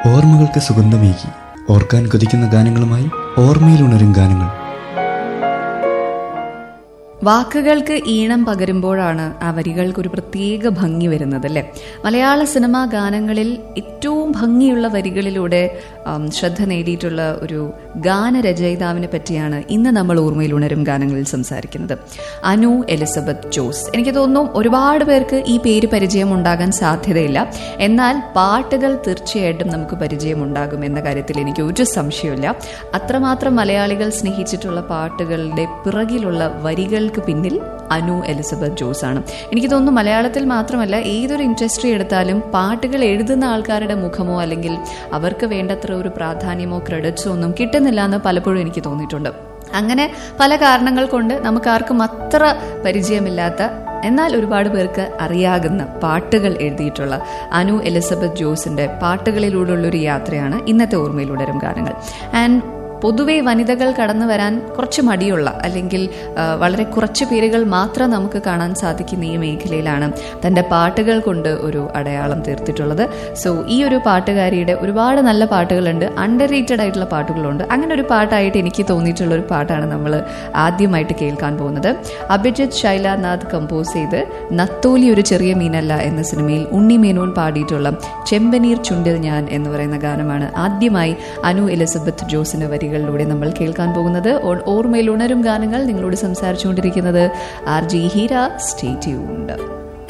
ഓർമ്മകൾക്ക് സുഗന്ധമേകി ഓർക്കാൻ കൊതിക്കുന്ന ഗാനങ്ങളുമായി ഓർമ്മയിലുണരും ഗാനങ്ങൾ വാക്കുകൾക്ക് ഈണം പകരുമ്പോഴാണ് ആ വരികൾക്ക് ഒരു പ്രത്യേക ഭംഗി വരുന്നത് അല്ലേ മലയാള സിനിമാ ഗാനങ്ങളിൽ ഏറ്റവും ഭംഗിയുള്ള വരികളിലൂടെ ആം, ശ്രദ്ധ നേടിയിട്ടുള്ള ഒരു ഗാനരചയിതാവിനെ പറ്റിയാണ് ഇന്ന് നമ്മൾ ഓർമ്മയിൽ ഉണരും ഗാനങ്ങളിൽ സംസാരിക്കുന്നത് അനു എലിസബത്ത് ജോസ് എനിക്ക് തോന്നുന്നു ഒരുപാട് പേർക്ക് ഈ പേര് പരിചയം ഉണ്ടാകാൻ സാധ്യതയില്ല എന്നാൽ പാട്ടുകൾ തീർച്ചയായിട്ടും നമുക്ക് പരിചയമുണ്ടാകും എന്ന കാര്യത്തിൽ എനിക്ക് ഒരു സംശയമില്ല അത്രമാത്രം മലയാളികൾ സ്നേഹിച്ചിട്ടുള്ള പാട്ടുകളുടെ പിറകിലുള്ള വരികൾക്ക് പിന്നിൽ അനു എലിസബത്ത് ജോസ് ആണ് എനിക്ക് തോന്നുന്നു മലയാളത്തിൽ മാത്രമല്ല ഏതൊരു ഇൻഡസ്ട്രി എടുത്താലും പാട്ടുകൾ എഴുതുന്ന ആൾക്കാരുടെ മുഖമോ അല്ലെങ്കിൽ അവർക്ക് വേണ്ടത്ര ഒരു പ്രാധാന്യമോ ക്രെഡിറ്റ്സോ ഒന്നും കിട്ടുന്നില്ല എന്ന് പലപ്പോഴും എനിക്ക് തോന്നിയിട്ടുണ്ട് അങ്ങനെ പല കാരണങ്ങൾ കൊണ്ട് നമുക്ക് ആർക്കും അത്ര പരിചയമില്ലാത്ത എന്നാൽ ഒരുപാട് പേർക്ക് അറിയാകുന്ന പാട്ടുകൾ എഴുതിയിട്ടുള്ള അനു എലിസബത്ത് ജോസിന്റെ പാട്ടുകളിലൂടെയുള്ള ഒരു യാത്രയാണ് ഇന്നത്തെ ഓർമ്മയിലുടരും ഗാനങ്ങൾ ആൻഡ് പൊതുവെ വനിതകൾ കടന്നു വരാൻ കുറച്ച് മടിയുള്ള അല്ലെങ്കിൽ ആ, വളരെ കുറച്ച് പേരുകൾ മാത്രം നമുക്ക് കാണാൻ സാധിക്കുന്ന ഈ മേഖലയിലാണ് തൻ്റെ പാട്ടുകൾ കൊണ്ട് ഒരു അടയാളം തീർത്തിട്ടുള്ളത് സോ ഈ ഒരു പാട്ടുകാരിയുടെ ഒരുപാട് നല്ല പാട്ടുകളുണ്ട് അണ്ടർ റേറ്റഡ് ആയിട്ടുള്ള പാട്ടുകളുണ്ട് അങ്ങനെ ഒരു പാട്ടായിട്ട് എനിക്ക് തോന്നിയിട്ടുള്ള ഒരു പാട്ടാണ് നമ്മൾ ആദ്യമായിട്ട് കേൾക്കാൻ പോകുന്നത് അഭിജിത്ത് ശൈലാനാഥ് കമ്പോസ് ചെയ്ത് നത്തോലി ഒരു ചെറിയ മീനല്ല എന്ന സിനിമയിൽ ഉണ്ണി മേനോൻ പാടിയിട്ടുള്ള ചെമ്പനീർ ചുണ്ടിൽ ഞാൻ എന്ന് പറയുന്ന ഗാനമാണ് ആദ്യമായി അനു എലിസബത്ത് ജോസിന്റെ വരികളിലൂടെ നമ്മൾ കേൾക്കാൻ പോകുന്നത് ഓ- ഓർമ്മയിൽ ഉണരും ഗാനങ്ങൾ നിങ്ങളോട് സംസാരിച്ചുകൊണ്ടിരിക്കുന്നത് R G Heera stay tuned